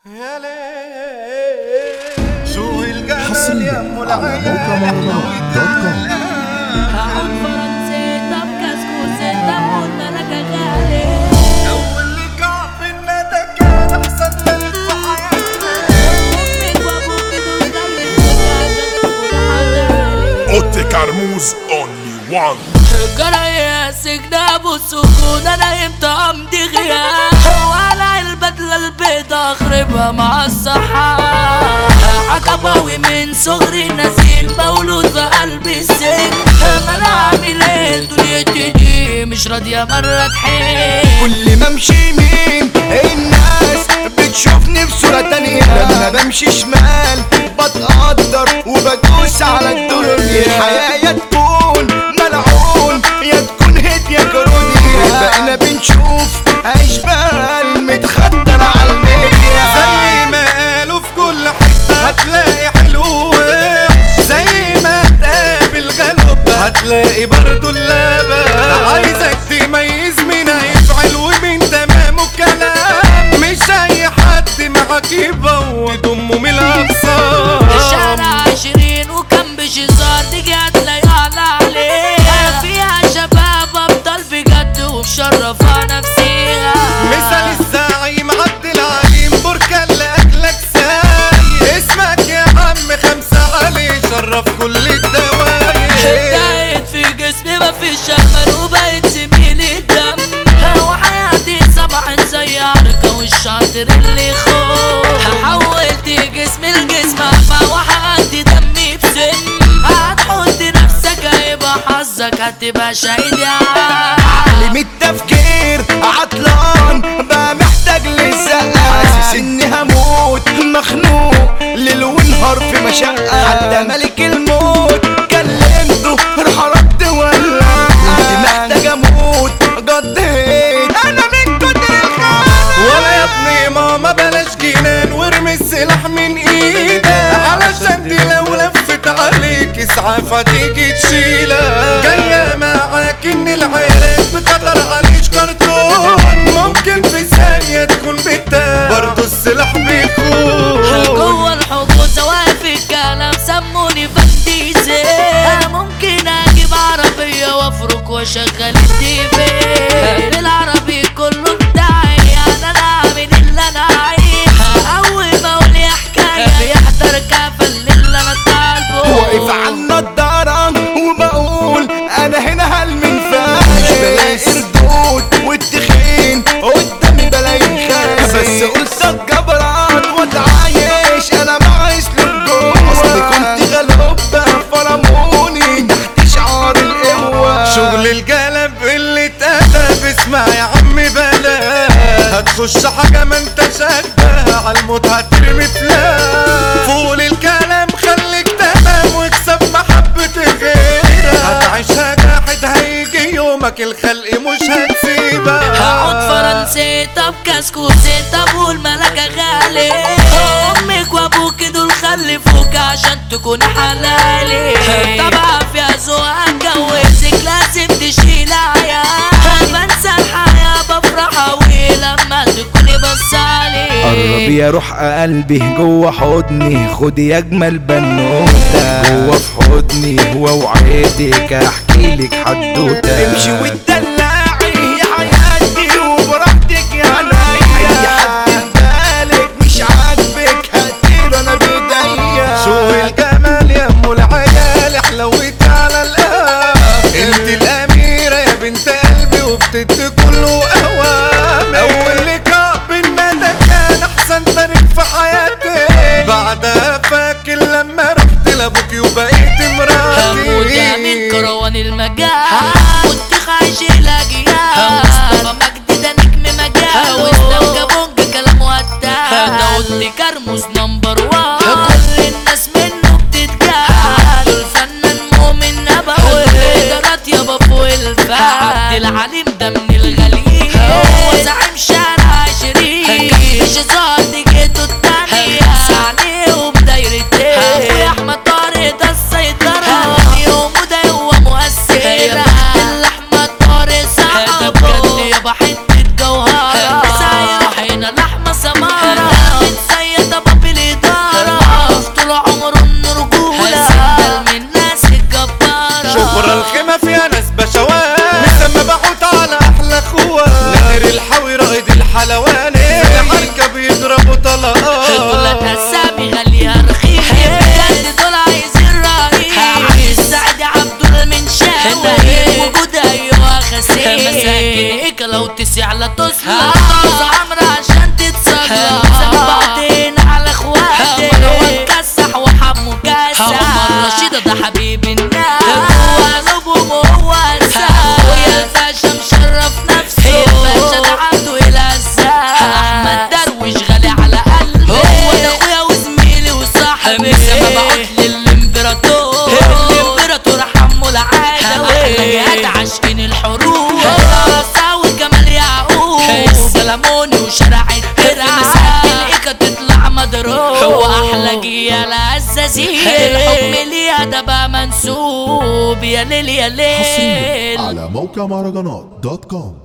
يا ليل شو القمر حصرياً يا ام على موقع مهرجانات دوت كوم. هقول فرنسيتا بكسكوسيتا والملكة غالي اول لقاء بينا ده كان احسن ليل في حياتي أمك وأبوك دول خليك عشان تكون حلالي Otte Carmouze, only one. جرايا سجن بالسكون انا امتى امضي غياب ولا البدلة البيضة اخربها مع الصحة عقباوي من صغري نزيل مولود في قلب السجن ما انا عامل ايه دنيتي دي مش راضية مرة تحل كل ما امشي يمين الناس بتشوفني بصورة تانية لما بمشي شمال بتقدر وبدوس على الدنيا الحياة يا تكون ملعون يا تكون هيت يا كروني بقينا بنشوف اشبال متخدر على الميديا زي ما قالوا في كل حتة هتلاقي حلو زي ما تقابل غلب هتلاقي برضو اللبن عايزك تميز مين هيفعل ومين تمام الكلام مش اي حد معاك يبوظ تضمه من الاقصى الشارع عشرين وكم بشزار تيجي هتلاقي على عليها فيها شباب ابطال بجد ومشرفة نفسيها مثال الزعيم عبد العليم بركة لأكلك ساي اسمك يا عم خمسة علي شرف كل الدواير دايت في جسمي مفيش امل وبقيت زميل الدم وحياتي صباح زي عركة والشاطر اللي خوف حولت جسمي لجسم أعمى وحققت دمي بسن هتحط نفسك هيبقى حظك هتبقى شهيد يا عم عقلي من التفكير عطلان بقى محتاج للزقة حاسس اني هموت مخنوق ليل ونهار في مشقة حتى ملك الموت كلمته راح رد ولا كنت محتاج اموت قضيت انا من كتر الخيال ولا يا ابني ماما بلاش جنان وارمي السلاح من ايدك علشان دي لو لفت عليك اسعاف هتيجي تشيلك جاية معاك ان العيرات بتقدر عليش كرتون ممكن في ثانية تكون بتاع برضو السلاح بيكون جوه الحجوز واقف الكلام سموني فنديزي ممكن اجيب عربية وافرك واشغل التيفي بالعربي كله بتاعي انا لا عامل اللي انا عايز اول ما اقول يا حكاية بيحضر كافة اللي انا طالبه واقف على النضارة وبقول انا هنا هل من فاش مش بلاقي ردود والتخين قدامي بلاقي خاس بس قلت اتجبران واتعايش انا مع اسلوب جوه اصلي كنت غلوب فرموني تحت شعار القوة شغل القلب اللي اتقلب اسمع يا عم بلا هتخش حاجة ما انت شايفها على الموت هترمي فلاح فول الكلام خليك تمام واكسب محبة غيرك هتعيشها جاحد هيجي يومك الخلق مش هتسيبك هقعد فرنسيتا بكسكوسيتا والملكة غالي امك وابوك دول خلفوك عشان تكون حلالي طبعا فيها ذوق اتجوزك لازم تشيل عيال بنسى الحياة بفرح اوي لما تكوني بصالي قرب يا روح قلبي جوه حضني خدي اجمل بنوته جوه في حضني واوعدك احكي لك حدوته امشي وتدلعي يا حياتي وبراحتك يا عينيا اي حد بالك مش عاجبك هطير انا بايديا شو الجمال يا ام العيال حلوت على القلب انت الاميرة يا بنت قلبي وبتدي كله اوام اول لقاء بينا ده كان احسن تاريخ في حياتي بعدها فاكر لما رحت لابوكي وبقيت هموت يا من مراتي كروان المجال كنت خايش الاجيال مصطفى مجدي ده نجم مجال واسلام جابونج كلام ودال داود كرموز نمبر وان كل الناس منه بتتجال دول فنان مؤمن نبوي الادارات يابا فوق الفعل عبد العليم ده من الغاليين هو زعيم شارع عشرين مش ظهر دي جيته التانية عليهم دايرتين اخويا احمد طارق ده السيطرة يوم وده هو مؤثر احمد طارق صعب يابا حتة جوهرة ساير حين لحمة سمارة ده حبيب الناس جوا قلوبهم هو انسان ويا الباشا مشرف نفسه الباشا ده عنده الاساس احمد درويش غالي على قلبي هو ده اخويا وزميلي وصاحبي ما بعت للامبراطور الامبراطور حمو العدوي احلى جهاد عاشقين الحروب راساوي جمال يعقوب سلموني وشارع الترعة مساكن تطلع مضروب هو احلى جيال عزازين الحكم ليها ده بقى منسوب يا ليل يا ليل على موقع مهرجانات دوت كوم